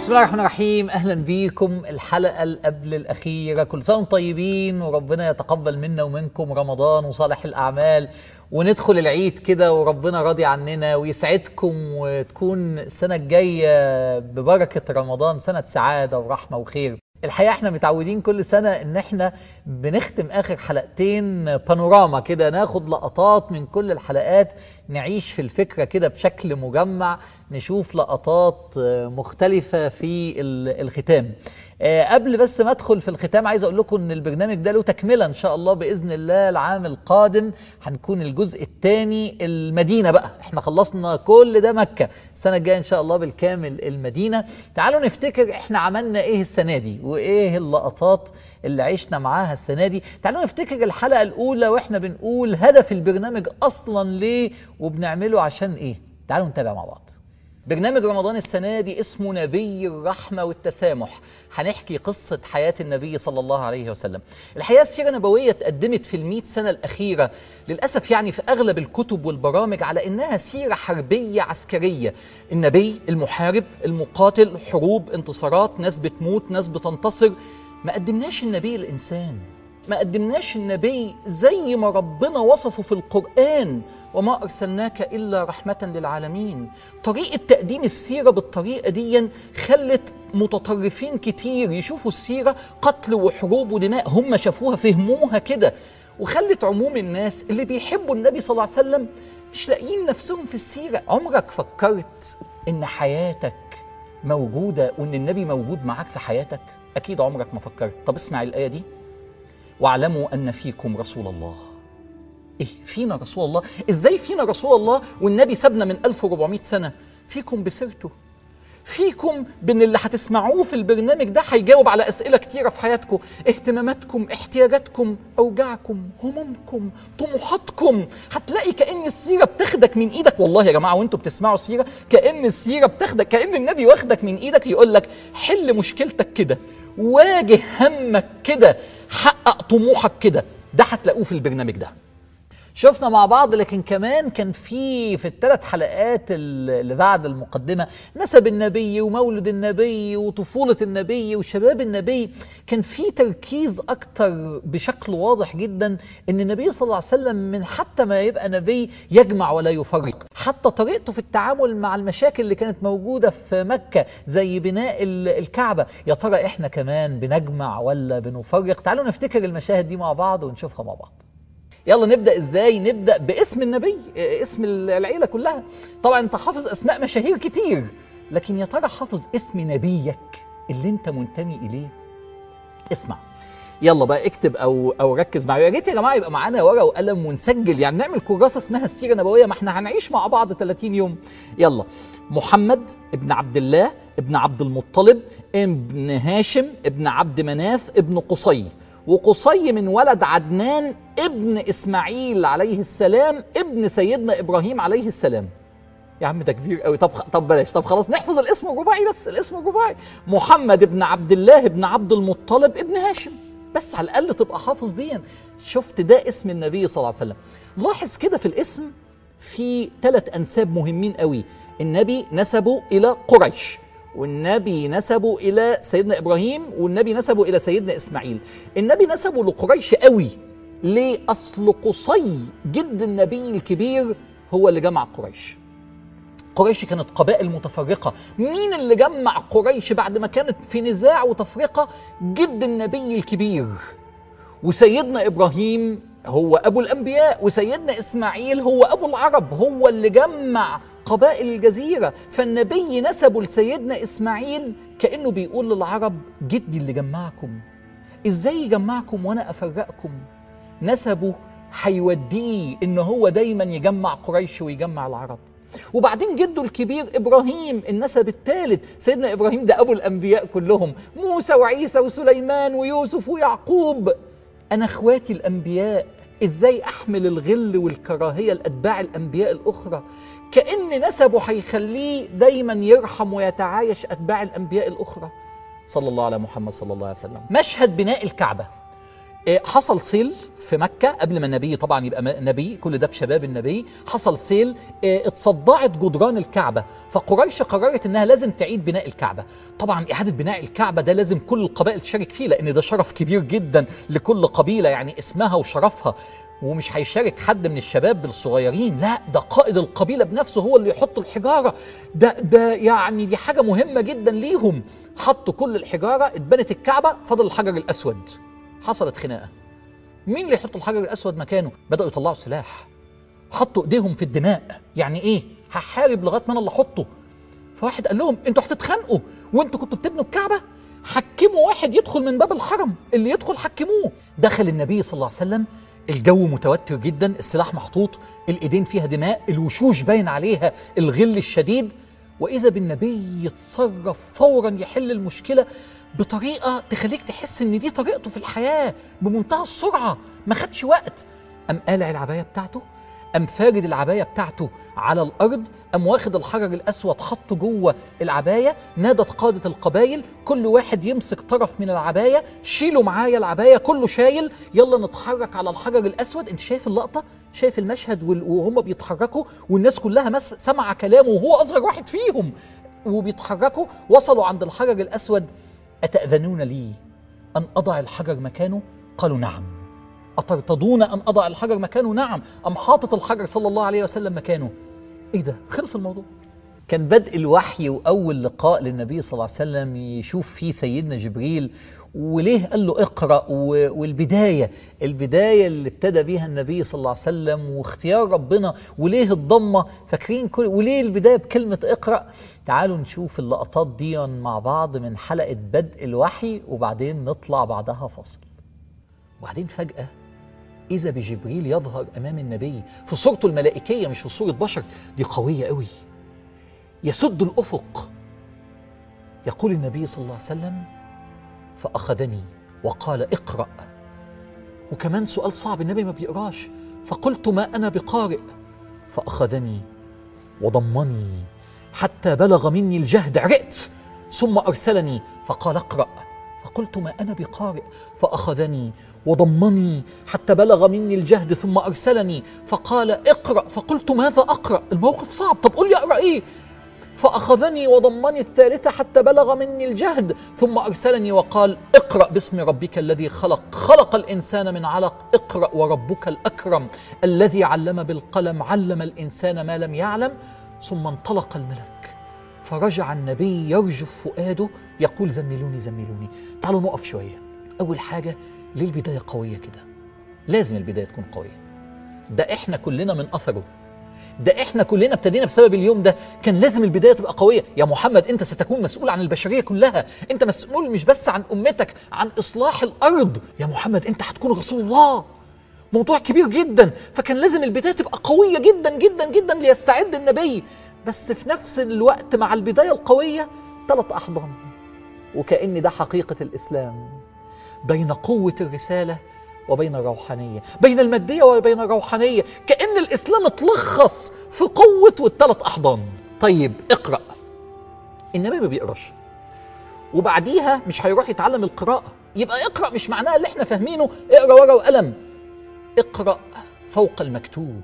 بسم الله الرحمن الرحيم اهلا بيكم الحلقه اللي قبل الاخيره كل سنه وانتم طيبين وربنا يتقبل منا ومنكم رمضان وصالح الاعمال وندخل العيد كده وربنا راضي عننا ويسعدكم وتكون السنه الجايه ببركه رمضان سنه سعاده ورحمه وخير الحقيقه احنا متعودين كل سنه ان احنا بنختم اخر حلقتين بانوراما كده ناخد لقطات من كل الحلقات نعيش في الفكره كده بشكل مجمع نشوف لقطات مختلفه في الختام قبل بس ما ادخل في الختام عايز اقول لكم ان البرنامج ده له تكمله ان شاء الله باذن الله العام القادم هنكون الجزء الثاني المدينه بقى احنا خلصنا كل ده مكه السنه الجايه ان شاء الله بالكامل المدينه تعالوا نفتكر احنا عملنا ايه السنه دي وايه اللقطات اللي عشنا معاها السنه دي تعالوا نفتكر الحلقه الاولى واحنا بنقول هدف البرنامج اصلا ليه وبنعمله عشان ايه تعالوا نتابع مع بعض برنامج رمضان السنة دي اسمه نبي الرحمة والتسامح هنحكي قصة حياة النبي صلى الله عليه وسلم الحقيقة السيرة النبوية اتقدمت في المئة سنة الأخيرة للأسف يعني في أغلب الكتب والبرامج على إنها سيرة حربية عسكرية النبي المحارب المقاتل حروب انتصارات ناس بتموت ناس بتنتصر ما قدمناش النبي الإنسان ما قدمناش النبي زي ما ربنا وصفه في القرآن وما أرسلناك إلا رحمة للعالمين طريقة تقديم السيرة بالطريقة دي خلت متطرفين كتير يشوفوا السيرة قتل وحروب ودماء هم شافوها فهموها كده وخلت عموم الناس اللي بيحبوا النبي صلى الله عليه وسلم مش لاقيين نفسهم في السيرة عمرك فكرت إن حياتك موجودة وإن النبي موجود معاك في حياتك أكيد عمرك ما فكرت طب اسمع الآية دي واعلموا ان فيكم رسول الله ايه فينا رسول الله ازاي فينا رسول الله والنبي سابنا من 1400 سنه فيكم بسيرته فيكم بان اللي هتسمعوه في البرنامج ده هيجاوب على اسئله كتيره في حياتكم اهتماماتكم احتياجاتكم اوجاعكم همومكم طموحاتكم هتلاقي كان السيره بتاخدك من ايدك والله يا جماعه وانتوا بتسمعوا السيره كان السيره بتاخدك كان النبي واخدك من ايدك يقول لك حل مشكلتك كده واجه همك كده حقق طموحك كده ده هتلاقوه في البرنامج ده شفنا مع بعض لكن كمان كان في في الثلاث حلقات اللي بعد المقدمة نسب النبي ومولد النبي وطفولة النبي وشباب النبي كان في تركيز أكتر بشكل واضح جدا أن النبي صلى الله عليه وسلم من حتى ما يبقى نبي يجمع ولا يفرق حتى طريقته في التعامل مع المشاكل اللي كانت موجودة في مكة زي بناء الكعبة يا ترى إحنا كمان بنجمع ولا بنفرق تعالوا نفتكر المشاهد دي مع بعض ونشوفها مع بعض يلا نبدا ازاي نبدا باسم النبي اسم العيله كلها طبعا انت حافظ اسماء مشاهير كتير لكن يا ترى حافظ اسم نبيك اللي انت منتمي اليه اسمع يلا بقى اكتب او او ركز معايا يا ريت يا جماعه يبقى معانا ورقه وقلم ونسجل يعني نعمل كراسه اسمها السيره النبويه ما احنا هنعيش مع بعض 30 يوم يلا محمد ابن عبد الله ابن عبد المطلب ابن هاشم ابن عبد مناف ابن قصي وقصي من ولد عدنان ابن اسماعيل عليه السلام ابن سيدنا ابراهيم عليه السلام يا عم ده كبير قوي طب طب بلاش طب خلاص نحفظ الاسم الرباعي بس الاسم الرباعي محمد ابن عبد الله ابن عبد المطلب ابن هاشم بس على الاقل تبقى حافظ دي شفت ده اسم النبي صلى الله عليه وسلم لاحظ كده في الاسم في ثلاث انساب مهمين قوي النبي نسبه الى قريش والنبي نسبه الى سيدنا ابراهيم والنبي نسبه الى سيدنا اسماعيل النبي نسبه لقريش قوي ليه اصل قصي جد النبي الكبير هو اللي جمع قريش قريش كانت قبائل متفرقه مين اللي جمع قريش بعد ما كانت في نزاع وتفرقه جد النبي الكبير وسيدنا ابراهيم هو ابو الانبياء وسيدنا اسماعيل هو ابو العرب هو اللي جمع قبائل الجزيره فالنبي نسبه لسيدنا اسماعيل كانه بيقول للعرب جدي اللي جمعكم ازاي يجمعكم وانا افرقكم نسبه هيوديه ان هو دايما يجمع قريش ويجمع العرب وبعدين جده الكبير ابراهيم النسب الثالث سيدنا ابراهيم ده ابو الانبياء كلهم موسى وعيسى وسليمان ويوسف ويعقوب انا اخواتي الانبياء ازاي احمل الغل والكراهيه لاتباع الانبياء الاخرى كان نسبه هيخليه دايما يرحم ويتعايش اتباع الانبياء الاخرى صلى الله على محمد صلى الله عليه وسلم مشهد بناء الكعبه إيه، حصل سيل في مكة قبل ما النبي طبعا يبقى م- نبي كل ده في شباب النبي حصل سيل إيه، اتصدعت جدران الكعبة فقريش قررت انها لازم تعيد بناء الكعبة طبعا اعادة بناء الكعبة ده لازم كل القبائل تشارك فيه لان ده شرف كبير جدا لكل قبيلة يعني اسمها وشرفها ومش هيشارك حد من الشباب الصغيرين لا ده قائد القبيلة بنفسه هو اللي يحط الحجارة ده ده يعني دي حاجة مهمة جدا ليهم حطوا كل الحجارة اتبنت الكعبة فضل الحجر الأسود حصلت خناقة مين اللي يحط الحجر الأسود مكانه بدأوا يطلعوا سلاح حطوا ايديهم في الدماء يعني ايه هحارب لغايه ما انا اللي احطه فواحد قال لهم انتوا هتتخانقوا وانتوا كنتوا بتبنوا الكعبه حكموا واحد يدخل من باب الحرم اللي يدخل حكموه دخل النبي صلى الله عليه وسلم الجو متوتر جدا السلاح محطوط الايدين فيها دماء الوشوش باين عليها الغل الشديد واذا بالنبي يتصرف فورا يحل المشكله بطريقه تخليك تحس ان دي طريقته في الحياه بمنتهى السرعه ما خدش وقت قام قالع العبايه بتاعته قام فارد العبايه بتاعته على الارض قام واخد الحجر الاسود حطه جوه العبايه نادت قاده القبايل كل واحد يمسك طرف من العبايه شيلوا معايا العبايه كله شايل يلا نتحرك على الحجر الاسود انت شايف اللقطه شايف المشهد وال- وهم بيتحركوا والناس كلها مس سمع كلامه وهو اصغر واحد فيهم وبيتحركوا وصلوا عند الحجر الاسود اتاذنون لي ان اضع الحجر مكانه قالوا نعم أترتضون أن أضع الحجر مكانه؟ نعم أم حاطط الحجر صلى الله عليه وسلم مكانه إيه ده؟ خلص الموضوع كان بدء الوحي وأول لقاء للنبي صلى الله عليه وسلم يشوف فيه سيدنا جبريل وليه قال له اقرأ و- والبداية البداية اللي ابتدى بيها النبي صلى الله عليه وسلم واختيار ربنا وليه الضمة فاكرين كل وليه البداية بكلمة اقرأ تعالوا نشوف اللقطات دي مع بعض من حلقة بدء الوحي وبعدين نطلع بعدها فصل وبعدين فجأة إذا بجبريل يظهر أمام النبي في صورته الملائكية مش في صورة بشر دي قوية قوي يسد الأفق يقول النبي صلى الله عليه وسلم فأخذني وقال اقرأ وكمان سؤال صعب النبي ما بيقراش فقلت ما أنا بقارئ فأخذني وضمني حتى بلغ مني الجهد عرقت ثم أرسلني فقال اقرأ فقلت ما أنا بقارئ فأخذني وضمني حتى بلغ مني الجهد ثم أرسلني فقال اقرأ فقلت ماذا أقرأ الموقف صعب طب قل لي أقرأ إيه فأخذني وضمني الثالثة حتى بلغ مني الجهد ثم أرسلني وقال اقرأ باسم ربك الذي خلق خلق الإنسان من علق اقرأ وربك الأكرم الذي علم بالقلم علم الإنسان ما لم يعلم ثم انطلق الملك فرجع النبي يرجف فؤاده يقول زملوني زملوني تعالوا نقف شوية أول حاجة ليه البداية قوية كده لازم البداية تكون قوية ده احنا كلنا من أثره ده احنا كلنا ابتدينا بسبب اليوم ده كان لازم البدايه تبقى قويه يا محمد انت ستكون مسؤول عن البشريه كلها انت مسؤول مش بس عن امتك عن اصلاح الارض يا محمد انت هتكون رسول الله موضوع كبير جدا فكان لازم البدايه تبقى قويه جدا جدا جدا ليستعد النبي بس في نفس الوقت مع البدايه القويه ثلاث احضان وكأن ده حقيقه الاسلام بين قوه الرساله وبين الروحانيه بين الماديه وبين الروحانيه كأن الاسلام اتلخص في قوه والثلاث احضان طيب اقرا النبي ما بيقراش وبعديها مش هيروح يتعلم القراءه يبقى اقرا مش معناها اللي احنا فاهمينه اقرا ورقه وقلم اقرا فوق المكتوب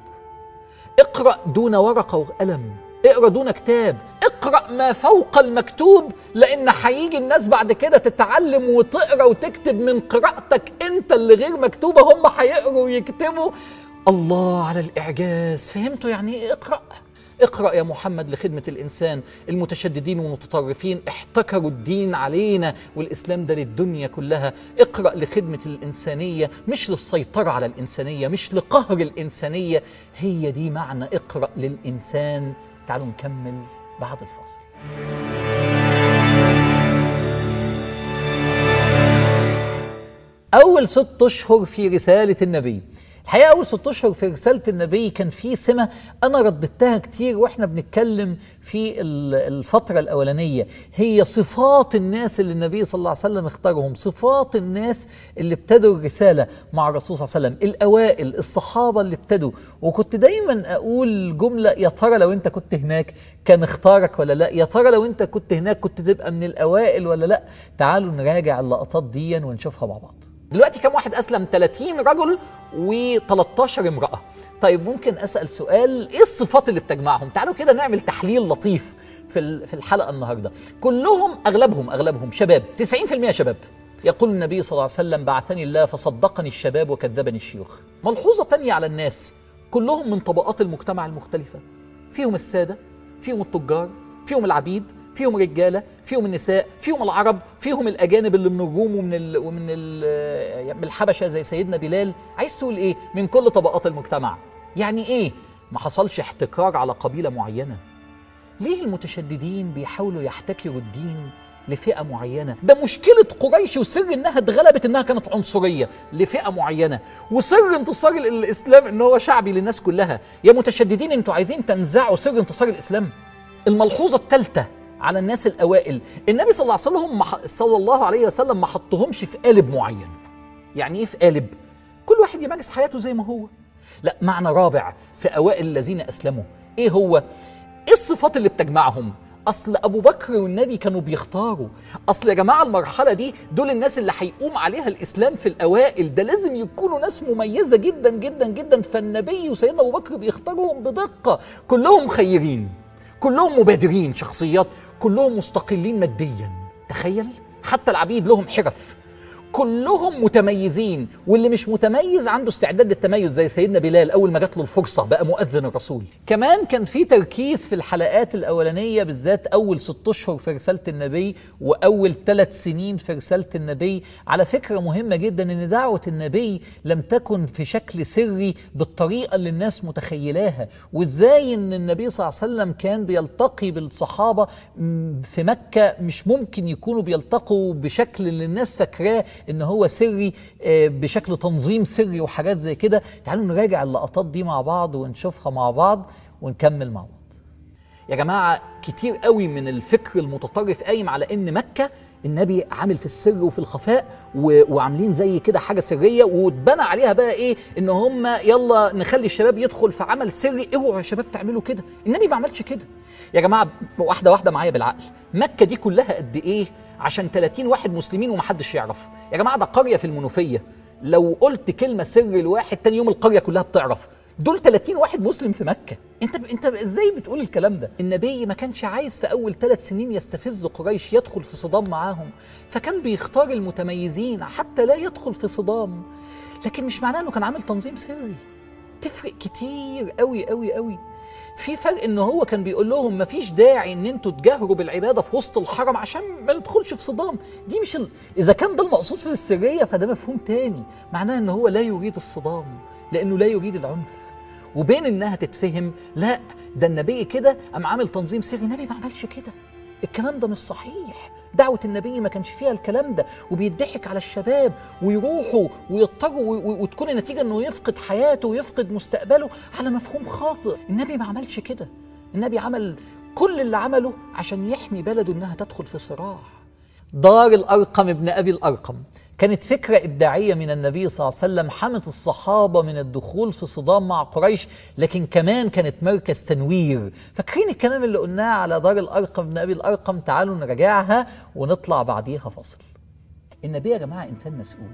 اقرا دون ورقه وقلم اقرا دون كتاب اقرا ما فوق المكتوب لان هيجي الناس بعد كده تتعلم وتقرا وتكتب من قراءتك انت اللي غير مكتوبه هم هيقروا ويكتبوا الله على الاعجاز فهمتوا يعني ايه اقرا اقرا يا محمد لخدمه الانسان المتشددين والمتطرفين احتكروا الدين علينا والاسلام ده للدنيا كلها اقرا لخدمه الانسانيه مش للسيطره على الانسانيه مش لقهر الانسانيه هي دي معنى اقرا للانسان تعالوا نكمل بعد الفاصل أول ست أشهر في رسالة النبي الحقيقة أول ست أشهر في رسالة النبي كان في سمة أنا رددتها كتير وإحنا بنتكلم في ال- الفترة الأولانية هي صفات الناس اللي النبي صلى الله عليه وسلم اختارهم صفات الناس اللي ابتدوا الرسالة مع الرسول صلى الله عليه وسلم الأوائل الصحابة اللي ابتدوا وكنت دايما أقول جملة يا ترى لو أنت كنت هناك كان اختارك ولا لا يا ترى لو أنت كنت هناك كنت تبقى من الأوائل ولا لا تعالوا نراجع اللقطات دي ونشوفها مع بعض دلوقتي كم واحد اسلم 30 رجل و13 امراه طيب ممكن اسال سؤال ايه الصفات اللي بتجمعهم تعالوا كده نعمل تحليل لطيف في في الحلقه النهارده كلهم اغلبهم اغلبهم شباب 90% شباب يقول النبي صلى الله عليه وسلم بعثني الله فصدقني الشباب وكذبني الشيوخ ملحوظه تانية على الناس كلهم من طبقات المجتمع المختلفه فيهم الساده فيهم التجار فيهم العبيد فيهم رجاله فيهم النساء فيهم العرب فيهم الاجانب اللي من الروم ومن ال ومن ال من الحبشه زي سيدنا بلال عايز تقول ايه من كل طبقات المجتمع يعني ايه ما حصلش احتكار على قبيله معينه ليه المتشددين بيحاولوا يحتكروا الدين لفئه معينه ده مشكله قريش وسر انها اتغلبت انها كانت عنصريه لفئه معينه وسر انتصار الاسلام ان هو شعبي للناس كلها يا متشددين انتوا عايزين تنزعوا سر انتصار الاسلام الملحوظه الثالثه على الناس الاوائل النبي صلى الله عليه وسلم صلى الله عليه وسلم ما حطهمش في قالب معين يعني ايه في قالب كل واحد يمارس حياته زي ما هو لا معنى رابع في اوائل الذين اسلموا ايه هو ايه الصفات اللي بتجمعهم اصل ابو بكر والنبي كانوا بيختاروا اصل يا جماعه المرحله دي دول الناس اللي هيقوم عليها الاسلام في الاوائل ده لازم يكونوا ناس مميزه جدا جدا جدا فالنبي وسيدنا ابو بكر بيختارهم بدقه كلهم خيرين كلهم مبادرين شخصيات كلهم مستقلين ماديا تخيل حتى العبيد لهم حرف كلهم متميزين واللي مش متميز عنده استعداد للتميز زي سيدنا بلال اول ما جات له الفرصه بقى مؤذن الرسول كمان كان في تركيز في الحلقات الاولانيه بالذات اول ست اشهر في رساله النبي واول ثلاث سنين في رساله النبي على فكره مهمه جدا ان دعوه النبي لم تكن في شكل سري بالطريقه اللي الناس متخيلاها وازاي ان النبي صلى الله عليه وسلم كان بيلتقي بالصحابه في مكه مش ممكن يكونوا بيلتقوا بشكل اللي الناس فاكراه ان هو سري بشكل تنظيم سري وحاجات زي كده تعالوا نراجع اللقطات دي مع بعض ونشوفها مع بعض ونكمل مع بعض يا جماعة كتير قوي من الفكر المتطرف قايم على ان مكة النبي عامل في السر وفي الخفاء و... وعاملين زي كده حاجة سرية واتبنى عليها بقى ايه ان هم يلا نخلي الشباب يدخل في عمل سري اوعوا يا شباب تعملوا كده النبي ما عملش كده يا جماعة واحدة واحدة معايا بالعقل مكة دي كلها قد ايه عشان 30 واحد مسلمين ومحدش يعرف يا جماعة ده قرية في المنوفية لو قلت كلمة سر لواحد تاني يوم القرية كلها بتعرف دول 30 واحد مسلم في مكة انت انت ازاي بتقول الكلام ده النبي ما كانش عايز في اول ثلاث سنين يستفز قريش يدخل في صدام معاهم فكان بيختار المتميزين حتى لا يدخل في صدام لكن مش معناه انه كان عامل تنظيم سري تفرق كتير قوي قوي قوي في فرق ان هو كان بيقول لهم مفيش داعي ان انتوا تجاهروا بالعباده في وسط الحرم عشان ما ندخلش في صدام دي مش ال... اذا كان ده المقصود في السريه فده مفهوم تاني معناه ان هو لا يريد الصدام لانه لا يريد العنف وبين انها تتفهم لا ده النبي كده قام عامل تنظيم سري النبي ما عملش كده الكلام ده مش صحيح دعوة النبي ما كانش فيها الكلام ده وبيضحك على الشباب ويروحوا ويضطروا وتكون النتيجة انه يفقد حياته ويفقد مستقبله على مفهوم خاطئ النبي ما عملش كده النبي عمل كل اللي عمله عشان يحمي بلده انها تدخل في صراع دار الأرقم ابن أبي الأرقم كانت فكرة إبداعية من النبي صلى الله عليه وسلم حمت الصحابة من الدخول في صدام مع قريش لكن كمان كانت مركز تنوير فاكرين الكلام اللي قلناه على دار الأرقم ابن أبي الأرقم تعالوا نراجعها ونطلع بعديها فصل النبي يا جماعة إنسان مسؤول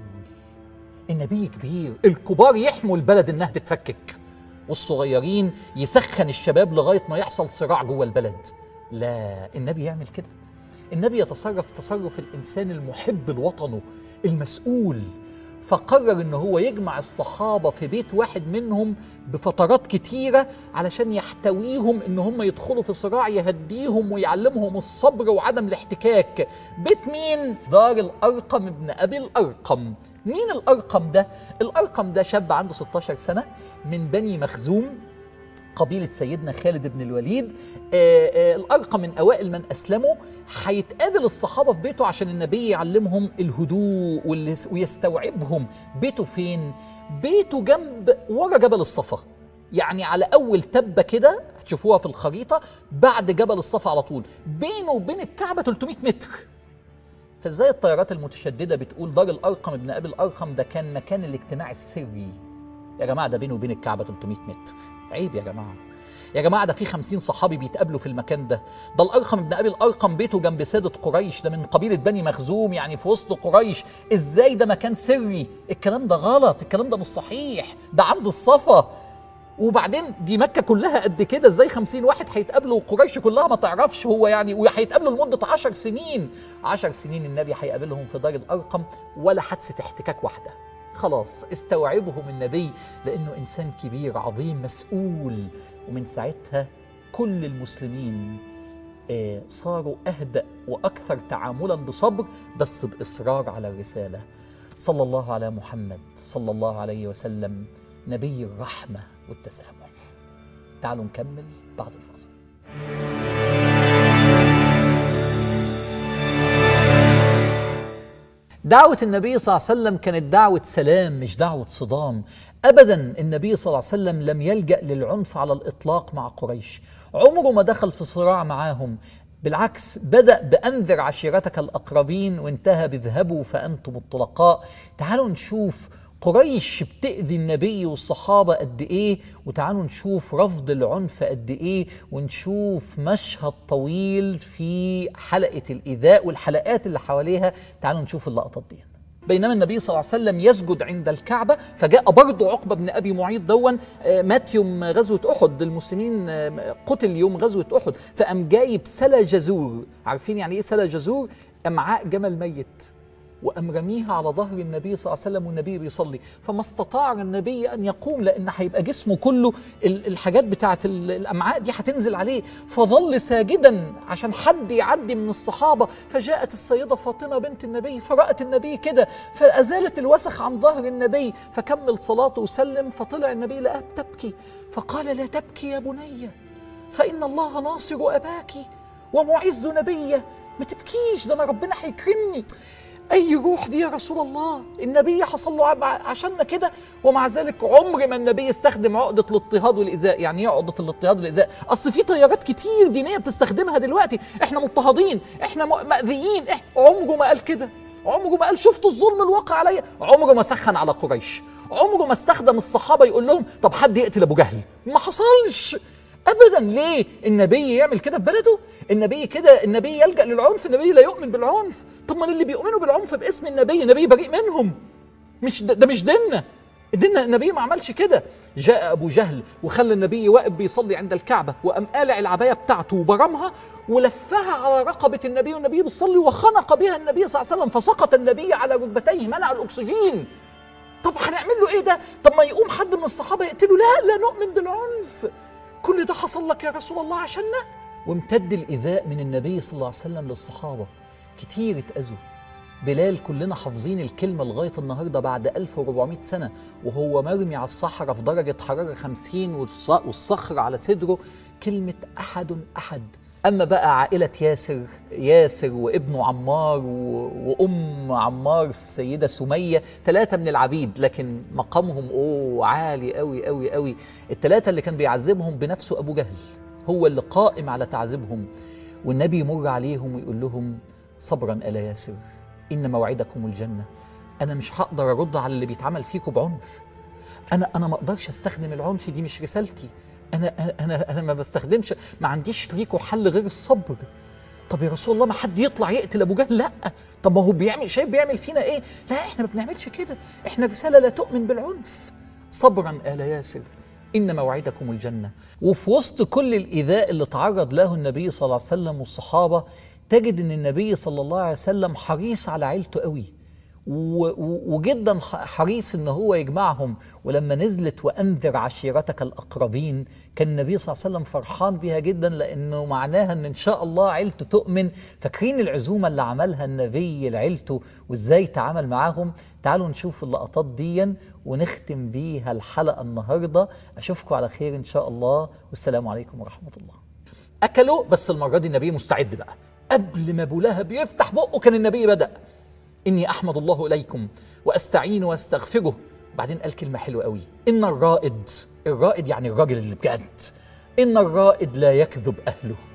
النبي كبير الكبار يحموا البلد إنها تتفكك والصغيرين يسخن الشباب لغاية ما يحصل صراع جوه البلد لا النبي يعمل كده النبي يتصرف تصرف الانسان المحب لوطنه المسؤول فقرر ان هو يجمع الصحابه في بيت واحد منهم بفترات كتيره علشان يحتويهم ان هم يدخلوا في صراع يهديهم ويعلمهم الصبر وعدم الاحتكاك بيت مين دار الارقم ابن ابي الارقم مين الارقم ده الارقم ده شاب عنده 16 سنه من بني مخزوم قبيلة سيدنا خالد بن الوليد آآ آآ الأرقم من أوائل من أسلموا هيتقابل الصحابة في بيته عشان النبي يعلمهم الهدوء ويستوعبهم بيته فين؟ بيته جنب ورا جبل الصفا يعني على أول تبة كده هتشوفوها في الخريطة بعد جبل الصفا على طول بينه وبين الكعبة 300 متر فازاي الطيارات المتشددة بتقول دار الأرقم ابن أبي الأرقم ده كان مكان الاجتماع السري يا جماعة ده بينه وبين الكعبة 300 متر عيب يا جماعه يا جماعه ده في خمسين صحابي بيتقابلوا في المكان ده ده الارقم ابن ابي الارقم بيته جنب ساده قريش ده من قبيله بني مخزوم يعني في وسط قريش ازاي ده مكان سري الكلام ده غلط الكلام ده مش صحيح ده عند الصفا وبعدين دي مكه كلها قد كده ازاي خمسين واحد هيتقابلوا وقريش كلها ما تعرفش هو يعني وهيتقابلوا لمده عشر سنين عشر سنين النبي هيقابلهم في دار الارقم ولا حادثه احتكاك واحده خلاص استوعبهم النبي لانه انسان كبير عظيم مسؤول ومن ساعتها كل المسلمين آه، صاروا اهدأ واكثر تعاملا بصبر بس باصرار على الرساله صلى الله على محمد صلى الله عليه وسلم نبي الرحمه والتسامح تعالوا نكمل بعد الفاصل دعوة النبي صلى الله عليه وسلم كانت دعوة سلام مش دعوة صدام أبدا النبي صلى الله عليه وسلم لم يلجأ للعنف على الإطلاق مع قريش عمره ما دخل في صراع معاهم بالعكس بدأ بأنذر عشيرتك الأقربين وانتهى بذهبوا فأنتم الطلقاء تعالوا نشوف قريش بتأذي النبي والصحابة قد إيه وتعالوا نشوف رفض العنف قد إيه ونشوف مشهد طويل في حلقة الإيذاء والحلقات اللي حواليها تعالوا نشوف اللقطات دي بينما النبي صلى الله عليه وسلم يسجد عند الكعبة فجاء برضه عقبة بن أبي معيط دون آه، مات يوم غزوة أحد المسلمين آه، قتل يوم غزوة أحد فقام جايب سلا جزور عارفين يعني إيه سلا جزور أمعاء جمل ميت وقام رميها على ظهر النبي صلى الله عليه وسلم والنبي بيصلي فما استطاع النبي ان يقوم لان هيبقى جسمه كله ال- الحاجات بتاعه ال- الامعاء دي هتنزل عليه فظل ساجدا عشان حد يعدي من الصحابه فجاءت السيده فاطمه بنت النبي فرات النبي كده فازالت الوسخ عن ظهر النبي فكمل صلاته وسلم فطلع النبي لقاها بتبكي فقال لا تبكي يا بني فان الله ناصر اباك ومعز نبيه ما تبكيش ده انا ربنا هيكرمني اي روح دي يا رسول الله النبي حصل له عب- عشاننا كده ومع ذلك عمر ما النبي استخدم عقده الاضطهاد والايذاء يعني ايه عقده الاضطهاد والايذاء اصل في تيارات كتير دينيه بتستخدمها دلوقتي احنا مضطهدين احنا م- مأذيين إح... عمره ما قال كده عمره ما قال شفتوا الظلم الواقع عليا عمره ما سخن على قريش عمره ما استخدم الصحابه يقول لهم طب حد يقتل ابو جهل ما حصلش ابدا ليه النبي يعمل كده في بلده النبي كده النبي يلجا للعنف النبي لا يؤمن بالعنف طب ما اللي بيؤمنوا بالعنف باسم النبي النبي بريء منهم مش ده, ده مش ديننا ديننا النبي ما عملش كده جاء ابو جهل وخلى النبي واقف بيصلي عند الكعبه وقام قالع العبايه بتاعته وبرمها ولفها على رقبه النبي والنبي بيصلي وخنق بها النبي صلى الله عليه وسلم فسقط النبي على ركبتيه منع الاكسجين طب هنعمل له ايه ده طب ما يقوم حد من الصحابه يقتله لا لا نؤمن بالعنف كل ده حصل لك يا رسول الله عشاننا وامتد الايذاء من النبي صلى الله عليه وسلم للصحابه كتير اتاذوا بلال كلنا حافظين الكلمة لغاية النهاردة بعد 1400 سنة وهو مرمي على الصحراء في درجة حرارة 50 والص- والصخر على صدره كلمة أحد أحد أما بقى عائلة ياسر ياسر وابنه عمار و... وأم عمار السيدة سمية ثلاثة من العبيد لكن مقامهم أوه عالي قوي قوي قوي الثلاثة اللي كان بيعذبهم بنفسه أبو جهل هو اللي قائم على تعذيبهم والنبي يمر عليهم ويقول لهم صبرا آل ياسر إن موعدكم الجنة أنا مش هقدر أرد على اللي بيتعمل فيكم بعنف أنا أنا ما أقدرش أستخدم العنف دي مش رسالتي أنا أنا- أنا أنا ما بستخدمش ما عنديش ليكوا حل غير الصبر طب يا رسول الله ما حد يطلع يقتل ابو جهل لا طب ما هو بيعمل شايف بيعمل فينا ايه لا احنا ما بنعملش كده احنا رساله لا تؤمن بالعنف صبرا ال ياسر ان موعدكم الجنه وفي وسط كل الايذاء اللي تعرض له النبي صلى الله عليه وسلم والصحابه تجد ان النبي صلى الله عليه وسلم حريص على عيلته قوي و- و- وجدا ح- حريص ان هو يجمعهم ولما نزلت وانذر عشيرتك الاقربين كان النبي صلى الله عليه وسلم فرحان بيها جدا لانه معناها ان ان شاء الله عيلته تؤمن فاكرين العزومه اللي عملها النبي لعيلته وازاي تعامل معاهم تعالوا نشوف اللقطات دي ونختم بيها الحلقه النهارده اشوفكم على خير ان شاء الله والسلام عليكم ورحمه الله اكلوا بس المره دي النبي مستعد بقى قبل ما ابو لهب يفتح بقه كان النبي بدا إني أحمد الله إليكم وأستعين وأستغفره بعدين قال كلمة حلوة قوي إن الرائد الرائد يعني الراجل اللي بجد إن الرائد لا يكذب أهله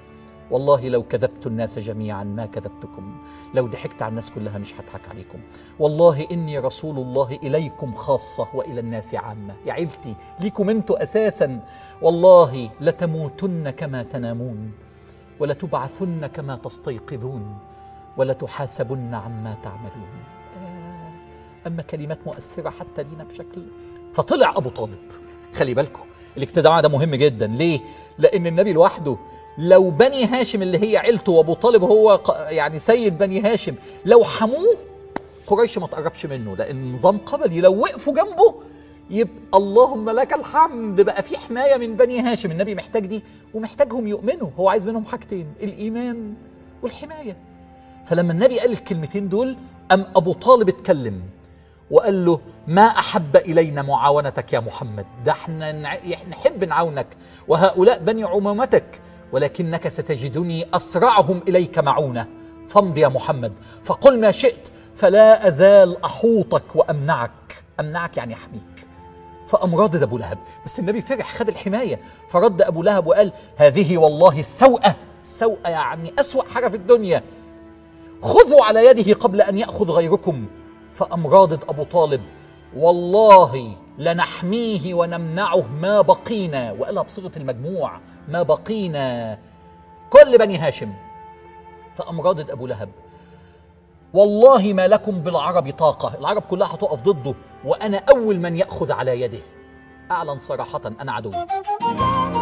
والله لو كذبت الناس جميعا ما كذبتكم لو ضحكت على الناس كلها مش هضحك عليكم والله إني رسول الله إليكم خاصة وإلى الناس عامة يا عيلتي ليكم أنتوا أساسا والله لتموتن كما تنامون ولتبعثن كما تستيقظون ولتحاسبن عما تعملون آه، أما كلمات مؤثرة حتى لينا بشكل فطلع أبو طالب خلي بالكم الاجتماع ده مهم جدا ليه؟ لأن النبي لوحده لو بني هاشم اللي هي عيلته وابو طالب هو ق- يعني سيد بني هاشم لو حموه قريش ما تقربش منه لان نظام قبلي لو وقفوا جنبه يبقى اللهم لك الحمد بقى في حمايه من بني هاشم النبي محتاج دي ومحتاجهم يؤمنوا هو عايز منهم حاجتين الايمان والحمايه فلما النبي قال الكلمتين دول ام ابو طالب اتكلم وقال له ما احب الينا معاونتك يا محمد ده احنا نع- نحب نعاونك وهؤلاء بني عمومتك ولكنك ستجدني اسرعهم اليك معونه فامض يا محمد فقل ما شئت فلا ازال احوطك وامنعك امنعك يعني احميك فقام رادد ابو لهب بس النبي فرح خد الحمايه فرد ابو لهب وقال هذه والله السوءه السوءه يعني اسوا حاجه في الدنيا خذوا على يده قبل ان ياخذ غيركم فقام رادد ابو طالب والله لنحميه ونمنعه ما بقينا وقالها بصيغه المجموع ما بقينا كل بني هاشم فقام رادد ابو لهب والله ما لكم بالعرب طاقه العرب كلها هتقف ضده وانا اول من ياخذ على يده اعلن صراحه انا عدو